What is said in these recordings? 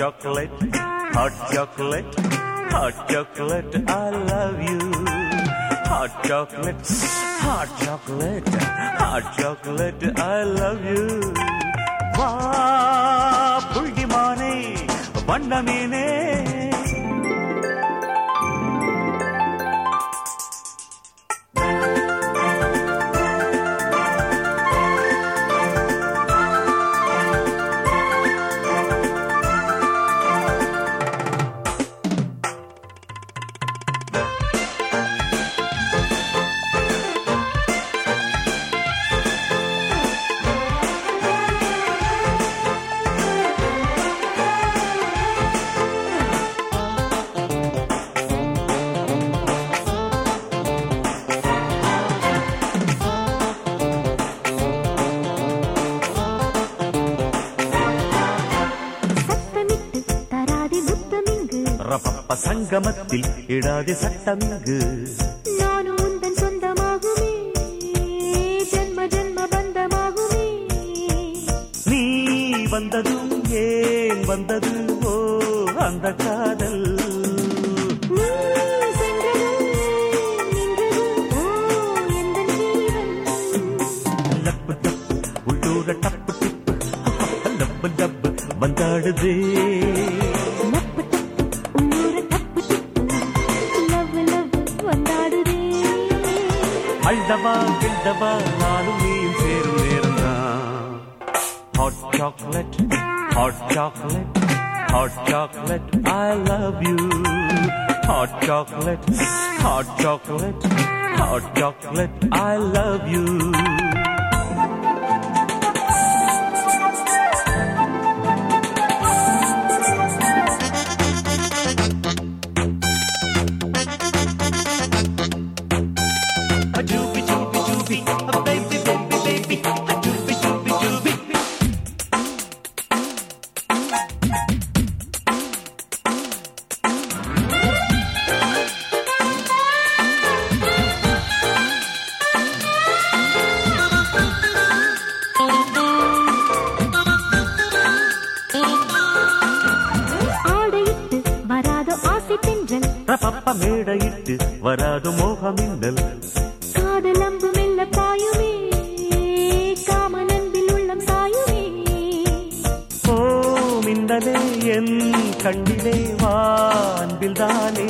chocolate, hot chocolate, hot chocolate, I love you. Hot chocolate, hot chocolate, hot chocolate, I love you. வா புள்ளிமானே வண்ணமீனே சத்தமிட்டு தராதி முத்தமிங்கு ரப்ப சங்கமத்தில் இடாதே சட்டமிங்கு நானும் உந்தன் சொந்தமாகுமே ஜென்ம ஜென்ம பந்தமாகுமே நீ வந்ததும் ஏன் வந்தது ஓ அந்த காதல் நீ சென்றதும் நின்றதும் ஓ எந்தன் ஜீவன் லப்பு டப்பு உள்ளூர டப்பு டிப்பு லப்பு டப்பு வந்தாடுதே லப்பு டப்பு உள்ளூர டப்பு டிப்பு லவ் லவ் வந்தாடுதே அழுதவா கிழ்தவா நானும் நீயும் சேரும் நேரம்தான் hot chocolate hot chocolate hot chocolate I love you hot chocolate hot chocolate hot chocolate I love you A doobie doobie doobie, a baby baby baby, a doobie doobie doobie. ஆடையிட்டு வராதோ ஆசை தென்றல் ரப்பப்ப மேடையிட்டு வராது மோகமின்னல் காதல் அம்பு மெல்ல பாயுமே காமனன்பில் உள்ளம் சாயுமே ஓ மின்னலே என் கண்ணிலே வா அன்பில் தானே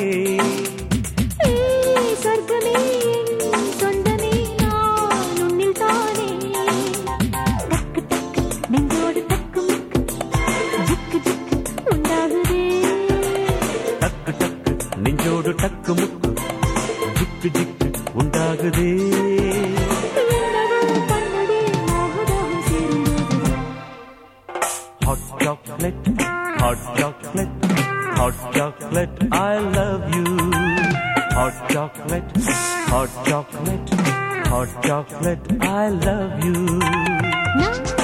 ஏய், சொர்க்கமே என் சொந்தமே நான் உன்னில் தானே டக்கு டக்கு நெஞ்சோடு டக்கு முக்கு ஜிக்கு ஜிக்கு உண்டாகுதே டக்கு டக்கு நெஞ்சோடு டக்கு முக்கு ஜிக்கு ஜிக்கு உண்டாகுதே என்னவோ பண்ணதே மோகதாகம் சேரும்போது Hot chocolate, hot chocolate, hot chocolate, I love you. Hot chocolate, hot chocolate, hot chocolate, I love you. நான்